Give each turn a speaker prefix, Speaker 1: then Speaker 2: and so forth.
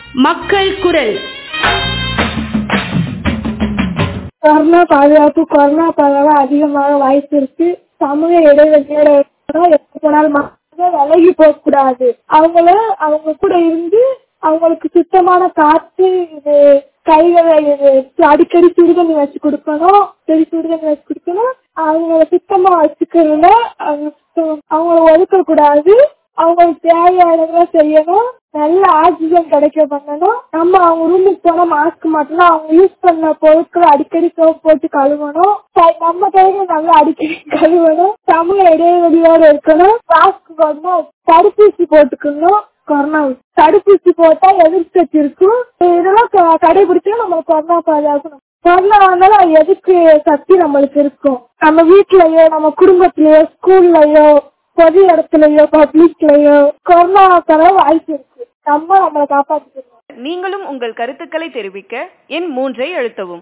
Speaker 1: மக்கள் குரல்
Speaker 2: கொரோனா பாதுகாப்பு கொரோனா பரவ அதிகமாக வாய்ப்பு இருக்கு சமூக இடைவெளியோட இருக்கணும். எப்ப போனாலும் மக்கள் விலகி போக கூடாது அவங்கள அவங்க கூட இருந்து அவங்களுக்கு சுத்தமான காற்று இது கைகளை இது அடிக்கடி சுடுதண்ணி வச்சு கொடுக்கணும் சரி சுடுதண்ணி வச்சு கொடுக்கணும் அவங்கள சுத்தமா வச்சுக்கிறதுல அவங்க சுத்தம் அவங்கள ஒதுக்க கூடாது அவங்களுக்கு தேவையானதை செய்யணும் நல்ல ஆக்சிஜன் கிடைக்க பண்ணணும் நம்ம அவங்க ரூமுக்கு போனா மாஸ்க் மாட்டணும் அவங்க யூஸ் பண்ண பொருட்களை அடிக்கடி சோப் போட்டு கழுவணும் கை- நம்ம கைகளை நல்லா அடிக்கடி கழுவணும் சமூக இடைவெளியோட இருக்கணும் மாஸ்க் போடணும் தடுப்பூசி போட்டுக்கணும் கொரோனா தடுப்பூசி போட்டா எதிர்ப்பு சக்தி இருக்கும் இதெல்லாம் க- கடைபிடிச்சா நம்ம கொரோனா பாதுகாக்கணும் கொரோனா வந்தாலும் அது எதிர்ப்பு சக்தி நம்மளுக்கு இருக்கும் நம்ம வீட்லயோ நம்ம குடும்பத்திலயோ ஸ்கூல்லயோ பொது இடத்துலயோ பப்ளிக்லயோ கொரோனா பரவ வாய்ப்பு இருக்கு நம்ம நம்மளை காப்பாற்றிக்கணும்
Speaker 3: நீங்களும் உங்கள் கருத்துக்களை தெரிவிக்க எண் மூன்றை அழுத்தவும்